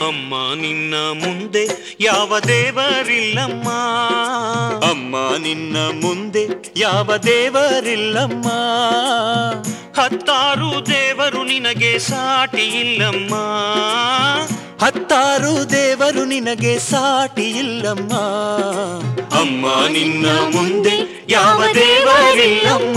ಅಮ್ಮ ನಿನ್ನ ಮುಂದೆ ಯಾವ ದೇವರಿಲ್ಲಮ್ಮ ಅಮ್ಮ ನಿನ್ನ ಮುಂದೆ ಯಾವ ದೇವರಿಲ್ಲಮ್ಮ ಹತ್ತಾರು ದೇವರು ನಿನಗೆ ಸಾಟಿ ಇಲ್ಲಮ್ಮ ಹತ್ತಾರು ದೇವರು ನಿನಗೆ ಸಾಟಿ ಇಲ್ಲಮ್ಮ ಅಮ್ಮ ನಿನ್ನ ಮುಂದೆ ಯಾವ ದೇವರಿಲ್ಲಮ್ಮ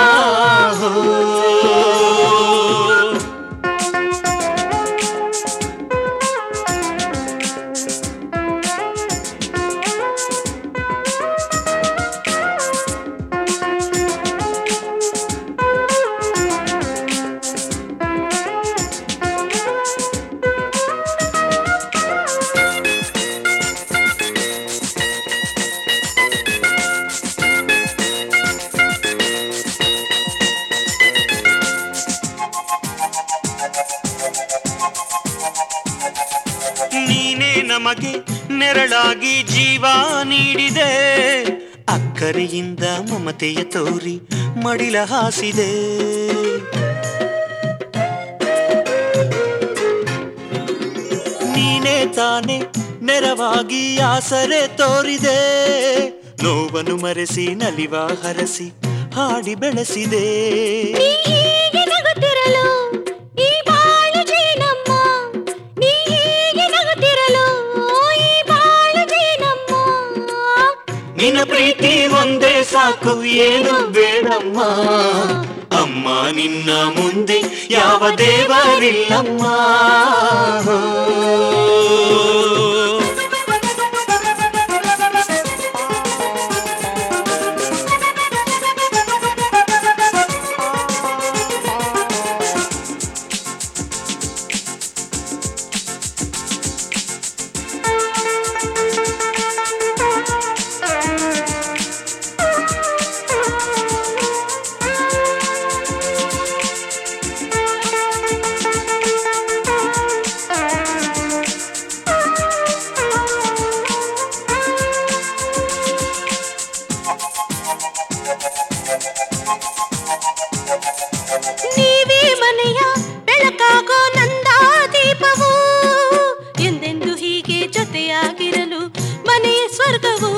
ನೀನೇ ನಮಗೆ ನೆರಳಾಗಿ ಜೀವ ನೀಡಿದೆ ಅಕ್ಕರೆಯಿಂದ ಮಮತೆಯ ತೋರಿ ಮಡಿಲ ಹಾಸಿದೆ ನೀನೇ ತಾನೆ ನೆರವಾಗಿ ಆಸರೆ ತೋರಿದೆ ನೋವನ್ನು ಮರೆಸಿ ನಲಿವ ಹರಸಿ ಹಾಡಿ ಬೆಳೆಸಿದೆ ನೀ ಹೀಗೆ ನಗುತ್ತಿರಲು ಈ ಬಾಳು ಜೇನಮ್ಮ ನೀ ಹೀಗೆ ನಗುತ್ತಿರಲು ಈ ಬಾಳು ಜೇನಮ್ಮ ನಿನ್ನ ಪ್ರೀತಿ ಒಂದೇ ಸಾಕು ಏನು ಬೇಡಮ್ಮ ಅಮ್ಮ ನಿನ್ನ ಮುಂದೆ ಯಾವ ದೇವರಿಲ್ಲಮ್ಮ ನೀವೇ ಮನೆಯ ಬೆಳಕಾಗೋ ನಂದ ದೀಪವು ಎಂದೆಂದು ಹೀಗೆ ಜೊತೆಯಾಗಿರಲು ಮನೆಯ ಸ್ವರ್ಗವು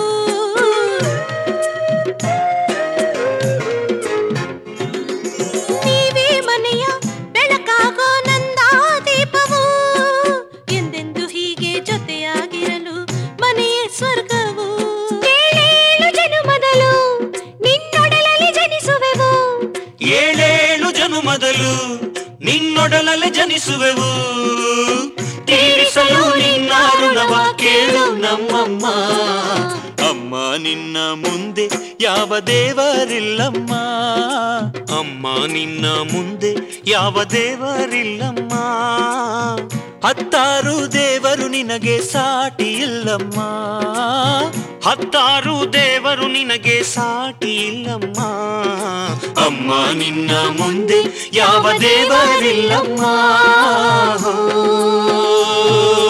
ನೀವೇ ಮನೆಯ ಬೆಳಕಾಗೋ ನಂದ ದೀಪವು ಎಂದೆಂದು ಹೀಗೆ ಜೊತೆಯಾಗಿರಲು ಮನೆಯ ಸ್ವರ್ಗವು ಏಳೇಳು ಜನುಮದಲು ನಿನ್ನೊಡಲಲ್ಲಿ ಜನಿಸುವೆವು ಏಳೇಳು ಜನುಮದಲು ನಿನ್ನೊಡಲಲೆ ಜನಿಸುವೆವು ತೀರಿಸಲು ನಿನ್ನ ಋಣವ ಕೇಳು ನಮ್ಮಮ್ಮ ಅಮ್ಮ ನಿನ್ನ ಮುಂದೆ ಯಾವ ದೇವರಿಲ್ಲಮ್ಮ ಅಮ್ಮ ನಿನ್ನ ಮುಂದೆ ಯಾವ ದೇವರಿಲ್ಲಮ್ಮ ಹತ್ತಾರು ದೇವರು ನಿನಗೆ ಸಾಟಿ ಇಲ್ಲಮ್ಮ ಹತ್ತಾರು ದೇವರು ನಿನಗೆ ಸಾಟಿ ಇಲ್ಲಮ್ಮ ಅಮ್ಮ ನಿನ್ನ ಮುಂದೆ ಯಾವ ದೇವರಿಲ್ಲಮ್ಮ